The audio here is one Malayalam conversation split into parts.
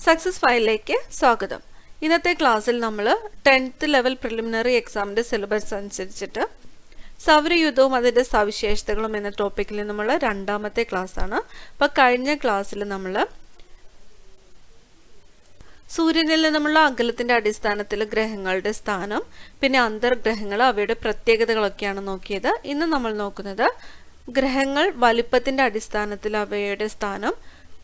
സക്സസ് ഫയലിലേക്ക് സ്വാഗതം ഇന്നത്തെ ക്ലാസ്സിൽ നമ്മൾ ടെൻത്ത് ലെവൽ പ്രിലിമിനറി എക്സാമിൻ്റെ സിലബസ് അനുസരിച്ചിട്ട് സൗരയുദ്ധവും അതിൻ്റെ സവിശേഷതകളും എന്ന ടോപ്പിക്കിൽ നമ്മൾ രണ്ടാമത്തെ ക്ലാസ്സാണ് അപ്പോൾ കഴിഞ്ഞ ക്ലാസ്സിൽ നമ്മൾ സൂര്യനിൽ നിന്നുമുള്ള അകലത്തിന്റെ അടിസ്ഥാനത്തിൽ ഗ്രഹങ്ങളുടെ സ്ഥാനം പിന്നെ അന്തർഗ്രഹങ്ങൾ അവയുടെ പ്രത്യേകതകളൊക്കെയാണ് നോക്കിയത് ഇന്ന് നമ്മൾ നോക്കുന്നത് ഗ്രഹങ്ങൾ വലിപ്പത്തിന്റെ അടിസ്ഥാനത്തിൽ അവയുടെ സ്ഥാനം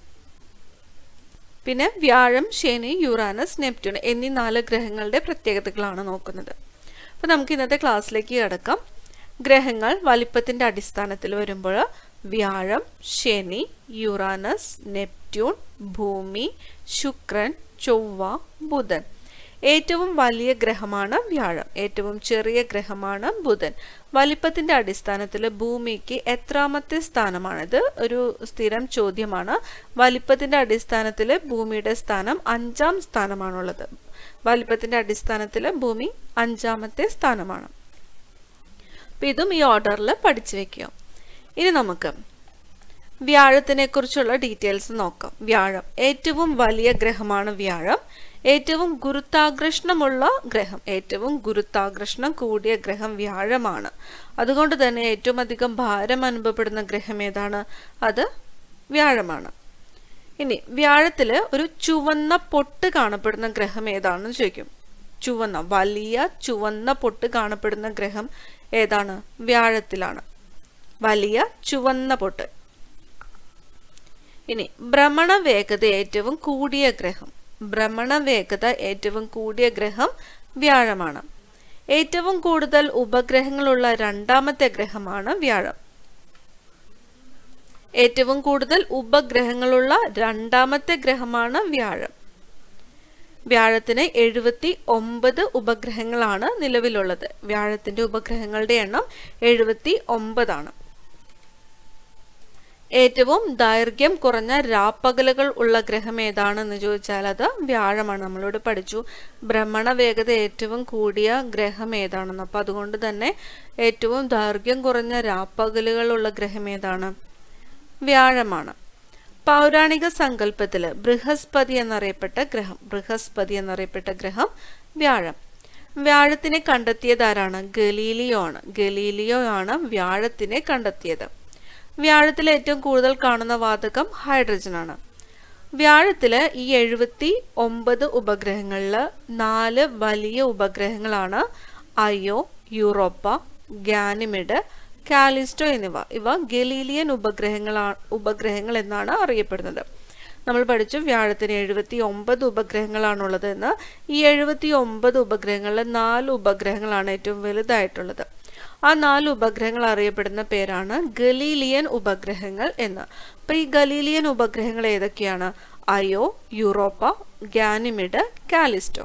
പിന്നെ വ്യാഴം ശനി യുറാനസ് നെപ്റ്റ്യൂൺ എന്നീ നാല് ഗ്രഹങ്ങളുടെ പ്രത്യേകതകളാണ് നോക്കുന്നത് അപ്പോൾ നമുക്ക് ഇന്നത്തെ ക്ലാസ്സിലേക്ക് കിടക്കാം ഗ്രഹങ്ങൾ വലിപ്പത്തിന്റെ അടിസ്ഥാനത്തിൽ വരുമ്പോൾ വ്യാഴം ശനി യുറാനസ് നെപ്റ്റ്യൂൺ ഭൂമി ശുക്രൻ ചൊവ്വ ബുധൻ ഏറ്റവും വലിയ ഗ്രഹമാണ് വ്യാഴം ഏറ്റവും ചെറിയ ഗ്രഹമാണ് ബുധൻ വലിപ്പത്തിന്റെ അടിസ്ഥാനത്തിൽ ഭൂമിക്ക് എത്രാമത്തെ സ്ഥാനമാണിത് ഒരു സ്ഥിരം ചോദ്യമാണ് വലിപ്പത്തിന്റെ അടിസ്ഥാനത്തിൽ ഭൂമിയുടെ സ്ഥാനം അഞ്ചാം സ്ഥാനമാണുള്ളത് വലിപ്പത്തിന്റെ അടിസ്ഥാനത്തിൽ ഭൂമി അഞ്ചാമത്തെ സ്ഥാനമാണ് അപ്പം ഇതും ഈ ഓർഡറിൽ പഠിച്ചു വെക്കുക ഇനി നമുക്ക് വ്യാഴത്തിനെ കുറിച്ചുള്ള ഡീറ്റെയിൽസ് നോക്കാം വ്യാഴം ഏറ്റവും വലിയ ഗ്രഹമാണ് വ്യാഴം ഏറ്റവും ഗുരുത്താകർഷണമുള്ള ഗ്രഹം ഏറ്റവും ഗുരുത്താകർഷണം കൂടിയ ഗ്രഹം വ്യാഴമാണ് അതുകൊണ്ട് തന്നെ ഏറ്റവും അധികം ഭാരം അനുഭവപ്പെടുന്ന ഗ്രഹം ഏതാണ് അത് വ്യാഴമാണ് ഇനി വ്യാഴത്തിൽ ഒരു ചുവന്ന പൊട്ട് കാണപ്പെടുന്ന ഗ്രഹം ഏതാണെന്ന് ചോദിക്കും ചുവന്ന വലിയ ചുവന്ന പൊട്ട് കാണപ്പെടുന്ന ഗ്രഹം ഏതാണ് വ്യാഴത്തിലാണ് വലിയ ചുവന്ന പൊട്ട് ഇനി ഭ്രമണ വേഗത ഏറ്റവും കൂടിയ ഗ്രഹം ഭ്രമണ വേഗത ഏറ്റവും കൂടിയ ഗ്രഹം വ്യാഴമാണ് ഏറ്റവും കൂടുതൽ ഉപഗ്രഹങ്ങളുള്ള രണ്ടാമത്തെ ഗ്രഹമാണ് വ്യാഴം ഏറ്റവും കൂടുതൽ ഉപഗ്രഹങ്ങളുള്ള രണ്ടാമത്തെ ഗ്രഹമാണ് വ്യാഴം വ്യാഴത്തിന് എഴുപത്തി ഒമ്പത് ഉപഗ്രഹങ്ങളാണ് നിലവിലുള്ളത് വ്യാഴത്തിന്റെ ഉപഗ്രഹങ്ങളുടെ എണ്ണം എഴുപത്തി ഒമ്പതാണ് ഏറ്റവും ദൈർഘ്യം കുറഞ്ഞ രാപ്പകലുകൾ ഉള്ള ഗ്രഹം ഏതാണെന്ന് ചോദിച്ചാൽ അത് വ്യാഴമാണ് നമ്മളോട് പഠിച്ചു ഭ്രമണ വേഗത ഏറ്റവും കൂടിയ ഗ്രഹം ഏതാണെന്ന് അപ്പൊ അതുകൊണ്ട് തന്നെ ഏറ്റവും ദൈർഘ്യം കുറഞ്ഞ രാപ്പകലുകൾ ഉള്ള ഗ്രഹം ഏതാണ് വ്യാഴമാണ് പൗരാണിക സങ്കല്പത്തില് ബൃഹസ്പതി എന്നറിയപ്പെട്ട ഗ്രഹം ബൃഹസ്പതി എന്നറിയപ്പെട്ട ഗ്രഹം വ്യാഴം വ്യാഴത്തിനെ കണ്ടെത്തിയത് ആരാണ് ഗലീലിയോ ആണ് ഗലീലിയോ ആണ് വ്യാഴത്തിനെ കണ്ടെത്തിയത് വ്യാഴത്തിൽ ഏറ്റവും കൂടുതൽ കാണുന്ന വാതകം ഹൈഡ്രജൻ ആണ് വ്യാഴത്തില് ഈ എഴുപത്തി ഒമ്പത് ഉപഗ്രഹങ്ങളിൽ നാല് വലിയ ഉപഗ്രഹങ്ങളാണ് അയോ യൂറോപ്പ ഗാനിമിഡ് കാലിസ്റ്റോ എന്നിവ ഇവ ഗലീലിയൻ ഉപഗ്രഹങ്ങളാണ് ഉപഗ്രഹങ്ങൾ എന്നാണ് അറിയപ്പെടുന്നത് നമ്മൾ പഠിച്ചു വ്യാഴത്തിന് എഴുപത്തി ഒമ്പത് ഉപഗ്രഹങ്ങളാണുള്ളത് എന്ന് ഈ എഴുപത്തി ഒമ്പത് ഉപഗ്രഹങ്ങളിൽ നാല് ഉപഗ്രഹങ്ങളാണ് ഏറ്റവും വലുതായിട്ടുള്ളത് ആ നാല് ഉപഗ്രഹങ്ങൾ അറിയപ്പെടുന്ന പേരാണ് ഗലീലിയൻ ഉപഗ്രഹങ്ങൾ എന്ന് അപ്പൊ ഈ ഗലീലിയൻ ഉപഗ്രഹങ്ങൾ ഏതൊക്കെയാണ് അയോ യൂറോപ്പ ഗാനിമിഡ് കാലിസ്റ്റോ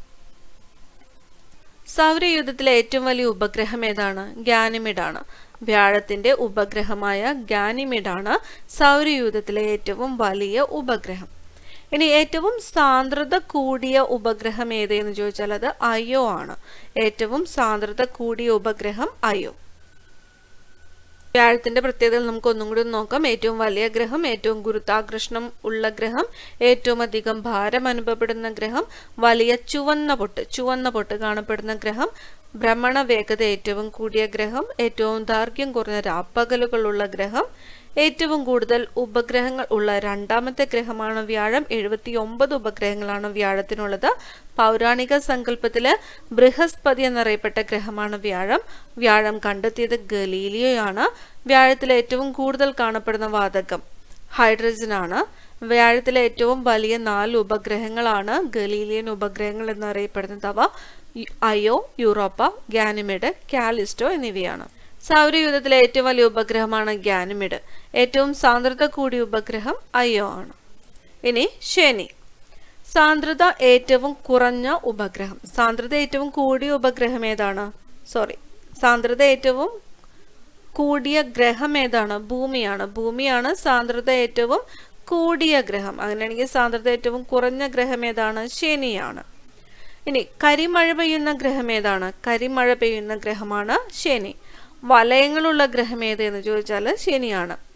സൗരയൂഥത്തിലെ ഏറ്റവും വലിയ ഉപഗ്രഹം ഏതാണ് ഗാനിമിഡാണ് വ്യാഴത്തിന്റെ ഉപഗ്രഹമായ ഗാനിമിഡാണ് സൗരയൂഥത്തിലെ ഏറ്റവും വലിയ ഉപഗ്രഹം ഇനി ഏറ്റവും സാന്ദ്രത കൂടിയ ഉപഗ്രഹം ഏതെന്ന് ചോദിച്ചാൽ അത് അയോ ആണ് ഏറ്റവും സാന്ദ്രത കൂടിയ ഉപഗ്രഹം അയോ വ്യാഴത്തിന്റെ പ്രത്യേകതകൾ നമുക്ക് ഒന്നും കൂടി നോക്കാം ഏറ്റവും വലിയ ഗ്രഹം ഏറ്റവും ഗുരുത്താകർഷണം ഉള്ള ഗ്രഹം ഏറ്റവും അധികം ഭാരം അനുഭവപ്പെടുന്ന ഗ്രഹം വലിയ ചുവന്ന പൊട്ട് ചുവന്ന പൊട്ട് കാണപ്പെടുന്ന ഗ്രഹം ഭ്രമണ വേഗത ഏറ്റവും കൂടിയ ഗ്രഹം ഏറ്റവും ദൈർഘ്യം കുറഞ്ഞ രാപ്പകലുകളുള്ള ഗ്രഹം ഏറ്റവും കൂടുതൽ ഉപഗ്രഹങ്ങൾ ഉള്ള രണ്ടാമത്തെ ഗ്രഹമാണ് വ്യാഴം എഴുപത്തി ഒമ്പത് ഉപഗ്രഹങ്ങളാണ് വ്യാഴത്തിനുള്ളത് പൗരാണിക സങ്കല്പത്തില് ബൃഹസ്പതി എന്നറിയപ്പെട്ട ഗ്രഹമാണ് വ്യാഴം വ്യാഴം കണ്ടെത്തിയത് ഗലീലിയോയാണ് വ്യാഴത്തിൽ ഏറ്റവും കൂടുതൽ കാണപ്പെടുന്ന വാതകം ഹൈഡ്രജൻ ആണ് വ്യാഴത്തിലെ ഏറ്റവും വലിയ നാല് ഉപഗ്രഹങ്ങളാണ് ഗലീലിയൻ ഉപഗ്രഹങ്ങൾ എന്നറിയപ്പെടുന്നത് അവ അയോ യൂറോപ്പ ഗാനിമിഡ് കാലിസ്റ്റോ എന്നിവയാണ് സൗരയൂഥത്തിലെ ഏറ്റവും വലിയ ഉപഗ്രഹമാണ് ഗാനിമിഡ് ഏറ്റവും സാന്ദ്രത കൂടിയ ഉപഗ്രഹം അയോ ആണ് ഇനി ശനി സാന്ദ്രത ഏറ്റവും കുറഞ്ഞ ഉപഗ്രഹം സാന്ദ്രത ഏറ്റവും കൂടിയ ഉപഗ്രഹം ഏതാണ് സോറി സാന്ദ്രത ഏറ്റവും കൂടിയ ഗ്രഹം ഏതാണ് ഭൂമിയാണ് ഭൂമിയാണ് സാന്ദ്രത ഏറ്റവും കൂടിയ ഗ്രഹം അങ്ങനെയാണെങ്കിൽ സാന്ദ്രത ഏറ്റവും കുറഞ്ഞ ഗ്രഹം ഏതാണ് ശനിയാണ് ഇനി കരിമഴ പെയ്യുന്ന ഗ്രഹം ഏതാണ് കരിമഴ പെയ്യുന്ന ഗ്രഹമാണ് ശനി വലയങ്ങളുള്ള ഗ്രഹം ഏതെന്ന് ചോദിച്ചാൽ ശനിയാണ്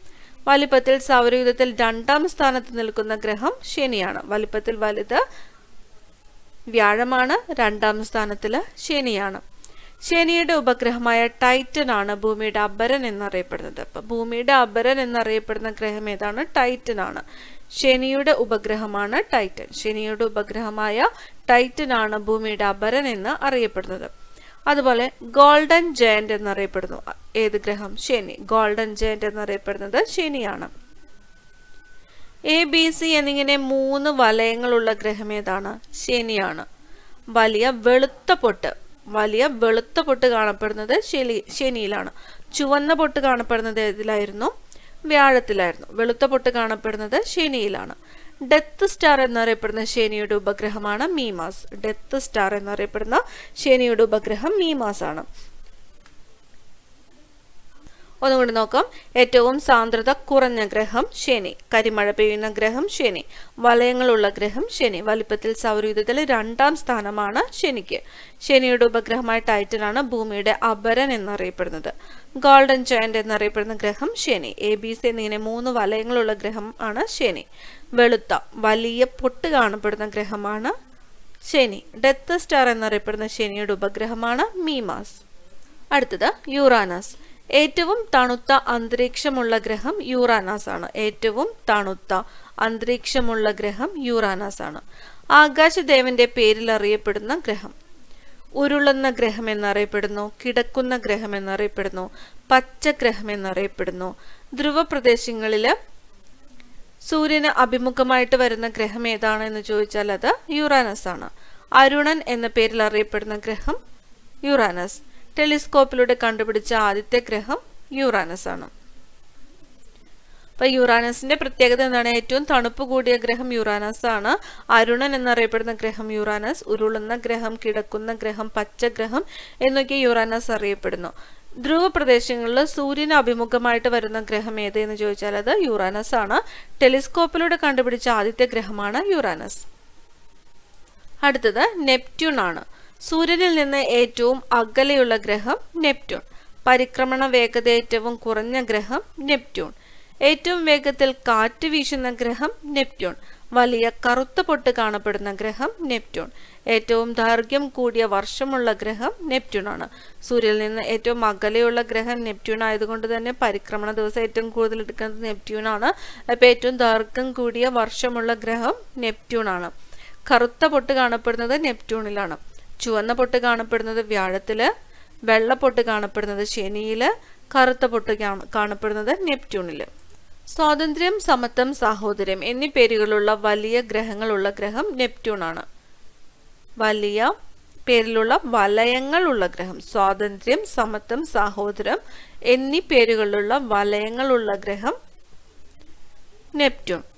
വലിപ്പത്തിൽ സൗരയൂഥത്തിൽ രണ്ടാം സ്ഥാനത്ത് നിൽക്കുന്ന ഗ്രഹം ശനിയാണ് വലിപ്പത്തിൽ വലുത് വ്യാഴമാണ് രണ്ടാം സ്ഥാനത്തില് ശനിയാണ് ശനിയുടെ ഉപഗ്രഹമായ ടൈറ്റൻ ആണ് ഭൂമിയുടെ അപരൻ എന്നറിയപ്പെടുന്നത് അപ്പൊ ഭൂമിയുടെ അപരൻ എന്നറിയപ്പെടുന്ന ഗ്രഹം ഏതാണ് ടൈറ്റൻ ആണ് ശനിയുടെ ഉപഗ്രഹമാണ് ടൈറ്റൻ ശനിയുടെ ഉപഗ്രഹമായ ടൈറ്റൻ ആണ് ഭൂമിയുടെ അപരൻ എന്ന് അറിയപ്പെടുന്നത് അതുപോലെ ഗോൾഡൻ ജയന്റ് എന്നറിയപ്പെടുന്നു ഏത് ഗ്രഹം ശനി ഗോൾഡൻ ജയന്റ് എന്നറിയപ്പെടുന്നത് ശനിയാണ് എ ബി സി എന്നിങ്ങനെ മൂന്ന് വലയങ്ങളുള്ള ഗ്രഹം ഏതാണ് ശനിയാണ് വലിയ വെളുത്ത പൊട്ട് വലിയ വെളുത്ത പൊട്ട് കാണപ്പെടുന്നത് ശനി ശനിയിലാണ് ചുവന്ന പൊട്ട് കാണപ്പെടുന്നത് ഏതിലായിരുന്നു വ്യാഴത്തിലായിരുന്നു വെളുത്ത പൊട്ട് കാണപ്പെടുന്നത് ശനിയിലാണ് ഡെത്ത് സ്റ്റാർ എന്നറിയപ്പെടുന്ന ശനിയുടെ ഉപഗ്രഹമാണ് മീമാസ് ഡെത്ത് സ്റ്റാർ എന്നറിയപ്പെടുന്ന ശനിയുടെ ഉപഗ്രഹം മീമാസ് ആണ് ഒന്നുകൂടി നോക്കാം ഏറ്റവും സാന്ദ്രത കുറഞ്ഞ ഗ്രഹം ശനി കരിമഴ പെയ്യുന്ന ഗ്രഹം ശനി വലയങ്ങളുള്ള ഗ്രഹം ശനി വലിപ്പത്തിൽ സൗരയൂഥത്തിൽ രണ്ടാം സ്ഥാനമാണ് ശനിക്ക് ശനിയുടെ ഉപഗ്രഹമായ ടൈറ്റനാണ് ഭൂമിയുടെ അപരൻ എന്നറിയപ്പെടുന്നത് ഗോൾഡൻ ജയന്റ് എന്നറിയപ്പെടുന്ന ഗ്രഹം ശനി എ ബി സി എന്നിങ്ങനെ മൂന്ന് വലയങ്ങളുള്ള ഗ്രഹം ആണ് ശനി വെളുത്ത വലിയ പൊട്ട് കാണപ്പെടുന്ന ഗ്രഹമാണ് ശനി ഡെത്ത് സ്റ്റാർ എന്നറിയപ്പെടുന്ന ശനിയുടെ ഉപഗ്രഹമാണ് മീമാസ് അടുത്തത് യുറാനസ് ഏറ്റവും തണുത്ത അന്തരീക്ഷമുള്ള ഗ്രഹം യുറാനസ് ആണ് ഏറ്റവും തണുത്ത അന്തരീക്ഷമുള്ള ഗ്രഹം യുറാനസ് ആണ് ആകാശദേവന്റെ പേരിൽ അറിയപ്പെടുന്ന ഗ്രഹം ഉരുളുന്ന ഗ്രഹം എന്നറിയപ്പെടുന്നു കിടക്കുന്ന ഗ്രഹം എന്നറിയപ്പെടുന്നു പച്ചഗ്രഹം എന്നറിയപ്പെടുന്നു ധ്രുവ പ്രദേശങ്ങളില് സൂര്യന് അഭിമുഖമായിട്ട് വരുന്ന ഗ്രഹം ഏതാണ് എന്ന് ചോദിച്ചാൽ അത് യുറാനസ് ആണ് അരുണൻ എന്ന പേരിൽ അറിയപ്പെടുന്ന ഗ്രഹം യുറാനസ് ടെലിസ്കോപ്പിലൂടെ കണ്ടുപിടിച്ച ആദ്യത്തെ ഗ്രഹം യുറാനസ് ആണ് അപ്പൊ യുറാനസിന്റെ പ്രത്യേകത എന്താണ് ഏറ്റവും തണുപ്പ് കൂടിയ ഗ്രഹം യുറാനസ് ആണ് അരുണൻ എന്നറിയപ്പെടുന്ന ഗ്രഹം യുറാനസ് ഉരുളുന്ന ഗ്രഹം കിടക്കുന്ന ഗ്രഹം പച്ചഗ്രഹം എന്നൊക്കെ യുറാനസ് അറിയപ്പെടുന്നു ധ്രുവ പ്രദേശങ്ങളിൽ സൂര്യന് അഭിമുഖമായിട്ട് വരുന്ന ഗ്രഹം ഏത് എന്ന് ചോദിച്ചാൽ അത് യുറാനസ് ആണ് ടെലിസ്കോപ്പിലൂടെ കണ്ടുപിടിച്ച ആദ്യത്തെ ഗ്രഹമാണ് യുറാനസ് അടുത്തത് നെപ്റ്റ്യൂൺ ആണ് സൂര്യനിൽ നിന്ന് ഏറ്റവും അകലെയുള്ള ഗ്രഹം നെപ്റ്റ്യൂൺ പരിക്രമണ വേഗത ഏറ്റവും കുറഞ്ഞ ഗ്രഹം നെപ്റ്റ്യൂൺ ഏറ്റവും വേഗത്തിൽ കാറ്റ് വീശുന്ന ഗ്രഹം നെപ്റ്റ്യൂൺ വലിയ കറുത്ത പൊട്ട് കാണപ്പെടുന്ന ഗ്രഹം നെപ്റ്റ്യൂൺ ഏറ്റവും ദൈർഘ്യം കൂടിയ വർഷമുള്ള ഗ്രഹം നെപ്റ്റ്യൂൺ ആണ് സൂര്യനിൽ നിന്ന് ഏറ്റവും അകലെയുള്ള ഗ്രഹം നെപ്റ്റ്യൂൺ ആയതുകൊണ്ട് തന്നെ പരിക്രമണ ദിവസം ഏറ്റവും കൂടുതൽ എടുക്കുന്നത് നെപ്റ്റ്യൂൺ ആണ് അപ്പൊ ഏറ്റവും ദൈർഘ്യം കൂടിയ വർഷമുള്ള ഗ്രഹം നെപ്റ്റ്യൂൺ ആണ് കറുത്ത പൊട്ട് കാണപ്പെടുന്നത് നെപ്റ്റ്യൂണിലാണ് ചുവന്ന പൊട്ട് കാണപ്പെടുന്നത് വ്യാഴത്തില് വെള്ള പൊട്ട് കാണപ്പെടുന്നത് ശനിയില് കറുത്ത പൊട്ട് കാണപ്പെടുന്നത് നെപ്റ്റ്യൂണില് സ്വാതന്ത്ര്യം സമത്വം സാഹോദര്യം എന്നീ പേരുകളുള്ള വലിയ ഗ്രഹങ്ങളുള്ള ഗ്രഹം നെപ്റ്റ്യൂൺ ആണ് വലിയ പേരിലുള്ള വലയങ്ങളുള്ള ഗ്രഹം സ്വാതന്ത്ര്യം സമത്വം സാഹോദര്യം എന്നീ പേരുകളുള്ള വലയങ്ങളുള്ള ഗ്രഹം നെപ്റ്റ്യൂൺ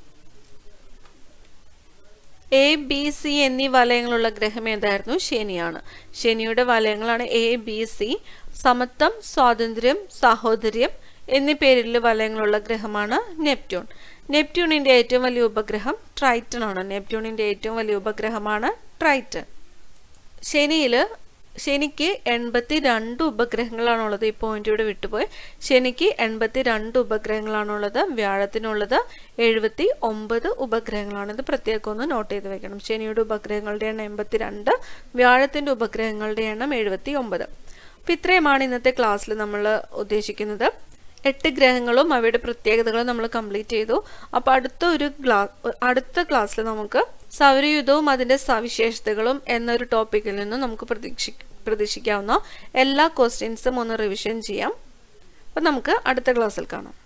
എ ബി സി എന്നീ വലയങ്ങളുള്ള ഗ്രഹം ഏതായിരുന്നു ശനിയാണ് ശനിയുടെ വലയങ്ങളാണ് എ ബി സി സമത്വം സ്വാതന്ത്ര്യം സാഹോദര്യം എന്നീ പേരിൽ വലയങ്ങളുള്ള ഗ്രഹമാണ് നെപ്റ്റ്യൂൺ നെപ്റ്റ്യൂണിന്റെ ഏറ്റവും വലിയ ഉപഗ്രഹം ട്രൈറ്റൺ ആണ് നെപ്റ്റ്യൂണിന്റെ ഏറ്റവും വലിയ ഉപഗ്രഹമാണ് ട്രൈറ്റൺ ശനിയില് ശനിക്ക് എൺപത്തി രണ്ട് ഉപഗ്രഹങ്ങളാണുള്ളത് ഈ പോയിന്റ് ഇവിടെ വിട്ടുപോയി ശനിക്ക് എൺപത്തി രണ്ട് ഉപഗ്രഹങ്ങളാണുള്ളത് വ്യാഴത്തിനുള്ളത് എഴുപത്തി ഒമ്പത് ഉപഗ്രഹങ്ങളാണ് ഇത് പ്രത്യേകം ഒന്ന് നോട്ട് ചെയ്ത് വെക്കണം ശനിയുടെ ഉപഗ്രഹങ്ങളുടെ എണ്ണം എൺപത്തി രണ്ട് വ്യാഴത്തിന്റെ ഉപഗ്രഹങ്ങളുടെ എണ്ണം എഴുപത്തി ഒമ്പത് അപ്പം ഇത്രയുമാണ് ഇന്നത്തെ ക്ലാസ്സിൽ നമ്മൾ ഉദ്ദേശിക്കുന്നത് എട്ട് ഗ്രഹങ്ങളും അവയുടെ പ്രത്യേകതകളും നമ്മൾ കംപ്ലീറ്റ് ചെയ്തു അപ്പോൾ അടുത്ത ഒരു ക്ലാ അടുത്ത ക്ലാസ്സിൽ നമുക്ക് സൗരയുധവും അതിൻ്റെ സവിശേഷതകളും എന്നൊരു ടോപ്പിക്കിൽ നിന്ന് നമുക്ക് പ്രതീക്ഷി പ്രതീക്ഷിക്കാവുന്ന എല്ലാ ക്വസ്റ്റ്യൻസും ഒന്ന് റിവിഷൻ ചെയ്യാം അപ്പം നമുക്ക് അടുത്ത ക്ലാസ്സിൽ കാണാം